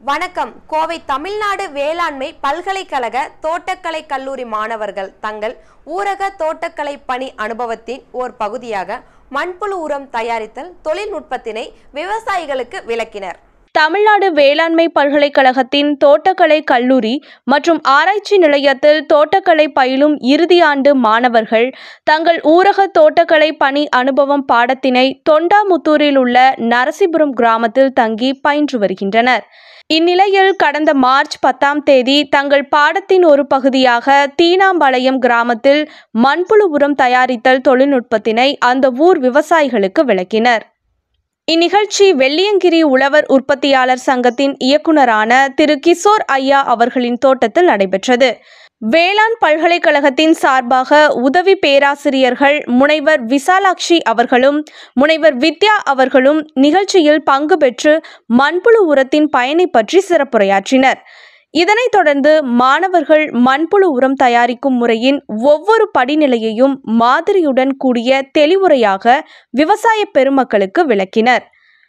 வணக்கம் கோவை தமிழ்நாடு வேளாண்மை பல்கலைக்கழக தோட்டக்கலை கல்லூரி மாணவர்கள் தங்கள் ஊரக தோட்டக்கலை பணி அனுபவத்தின் ஓர் பகுதியாக மண்புழு உரம் தயாரித்தல் தொழில்நுட்பத்தினை விவசாயிகளுக்கு விளக்கினர் தமிழ்நாடு வேளாண்மை பல்கலைக்கழகத்தின் தோட்டக்கலை கல்லூரி மற்றும் ஆராய்ச்சி நிலையத்தில் தோட்டக்கலை பயிலும் இறுதி ஆண்டு மாணவர்கள் தங்கள் ஊரக தோட்டக்கலை பணி அனுபவம் பாடத்தினை தொண்டாமுத்தூரில் உள்ள நரசிபுரம் கிராமத்தில் தங்கி பயின்று வருகின்றனர் இந்நிலையில் கடந்த மார்ச் பத்தாம் தேதி தங்கள் பாடத்தின் ஒரு பகுதியாக தீனாம்பாளையம் கிராமத்தில் மண்புழு உரம் தயாரித்தல் தொழில்நுட்பத்தினை அந்த ஊர் விவசாயிகளுக்கு விளக்கினர் இந்நிகழ்ச்சி வெள்ளியங்கிரி உழவர் உற்பத்தியாளர் சங்கத்தின் இயக்குனரான திரு கிஷோர் ஐயா அவர்களின் தோட்டத்தில் நடைபெற்றது வேளாண் பல்கலைக்கழகத்தின் சார்பாக உதவி பேராசிரியர்கள் முனைவர் விசாலாட்சி அவர்களும் முனைவர் வித்யா அவர்களும் நிகழ்ச்சியில் பங்கு பெற்று மண்புழு உரத்தின் பயனை பற்றி சிறப்புரையாற்றினர் இதனைத் தொடர்ந்து மாணவர்கள் மண்புழு உரம் தயாரிக்கும் முறையின் ஒவ்வொரு படிநிலையையும் மாதிரியுடன் கூடிய தெளிவுரையாக விவசாய பெருமக்களுக்கு விளக்கினர்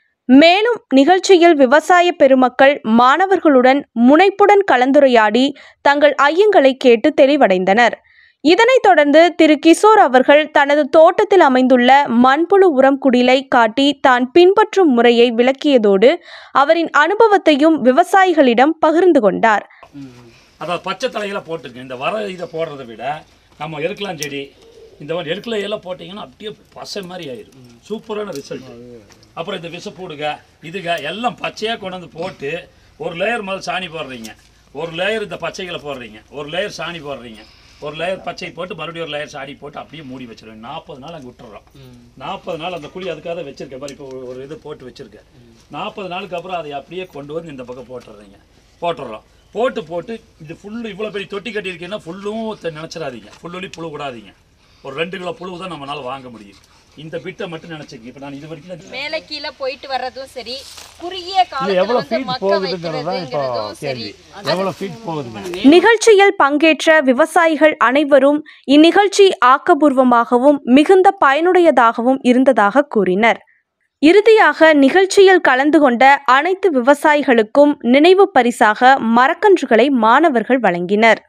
மேலும் நிகழ்ச்சியில் விவசாய பெருமக்கள் மாணவர்களுடன் முனைப்புடன் கலந்துரையாடி தங்கள் ஐயங்களை கேட்டு தெளிவடைந்தனர் இதனைத் தொடர்ந்து திரு கிஷோர் அவர்கள் தனது தோட்டத்தில் அமைந்துள்ள மண்புழு உரம் குடிலை காட்டி தான் பின்பற்றும் முறையை விளக்கியதோடு அவரின் அனுபவத்தையும் விவசாயிகளிடம் பகிர்ந்து கொண்டார் அதாவது பச்சை தலையில போட்டுங்க இந்த வர இதை போடுறதை விட நம்ம எருக்கலாம் செடி இந்த மாதிரி எருக்கலை எல்லாம் போட்டிங்கன்னா அப்படியே பசை மாதிரி ஆயிரும் சூப்பரான ரிசல்ட் அப்புறம் இந்த விஷப்பூடுக இதுக எல்லாம் பச்சையாக கொண்டு வந்து போட்டு ஒரு லேயர் முதல் சாணி போடுறீங்க ஒரு லேயர் இந்த பச்சைகளை போடுறீங்க ஒரு லேயர் சாணி போடுறீங்க ஒரு லேயர் பச்சை போட்டு மறுபடியும் ஒரு லேயர் சாணி போட்டு அப்படியே மூடி வச்சிருவேன் நாற்பது நாள் அங்கே விட்டுறோம் நாற்பது நாள் அந்த குழி அதுக்காக தான் வச்சிருக்கேன் மாதிரி இப்போ ஒரு இது போட்டு வச்சிருக்கேன் நாற்பது நாளுக்கு அப்புறம் அதை அப்படியே கொண்டு வந்து இந்த பக்கம் போட்டுடுறீங்க போட்டுடுறோம் போட்டு போட்டு இது ஃபுல்லு இவ்வளோ பெரிய தொட்டி கட்டியிருக்கீங்கன்னா ஃபுல்லும் நினச்சிடாதீங்க ஃபுல்லுலி புழு விடாதீங்க ஒரு ரெண்டு கிலோ புழு தான் நம்மளால வாங்க முடியும் இந்த பிட்டை மட்டும் நினச்சிங்க இப்போ நான் இது வரைக்கும் மேலே கீழே போயிட்டு வர்றதும் சரி குறுகிய இல்லை காலத்துல எவ்வளோ வந்து ஃபீட் மக்க போகுதுங்கிறது தான் இப்போ வைக்கிறதுங்கிறதும் சரி கேள்வி எவ்வளோ ஃபீட் போகுதுங்க நிகழ்ச்சியில் பங்கேற்ற விவசாயிகள் அனைவரும் இந்நிகழ்ச்சி ஆக்கபூர்வமாகவும் மிகுந்த பயனுடையதாகவும் இருந்ததாக கூறினர் இறுதியாக நிகழ்ச்சியில் கலந்து கொண்ட அனைத்து விவசாயிகளுக்கும் நினைவு பரிசாக மரக்கன்றுகளை மாணவர்கள் வழங்கினர்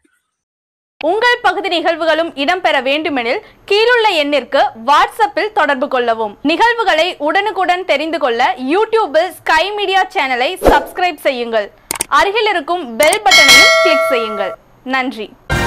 உங்கள் பகுதி நிகழ்வுகளும் இடம்பெற வேண்டுமெனில் கீழுள்ள எண்ணிற்கு வாட்ஸ்அப்பில் தொடர்பு கொள்ளவும் நிகழ்வுகளை உடனுக்குடன் தெரிந்து கொள்ள யூடியூபில் ஸ்கை மீடியா சேனலை சப்ஸ்கிரைப் செய்யுங்கள் அருகில் இருக்கும் பெல் பட்டனையும் கிளிக் செய்யுங்கள் நன்றி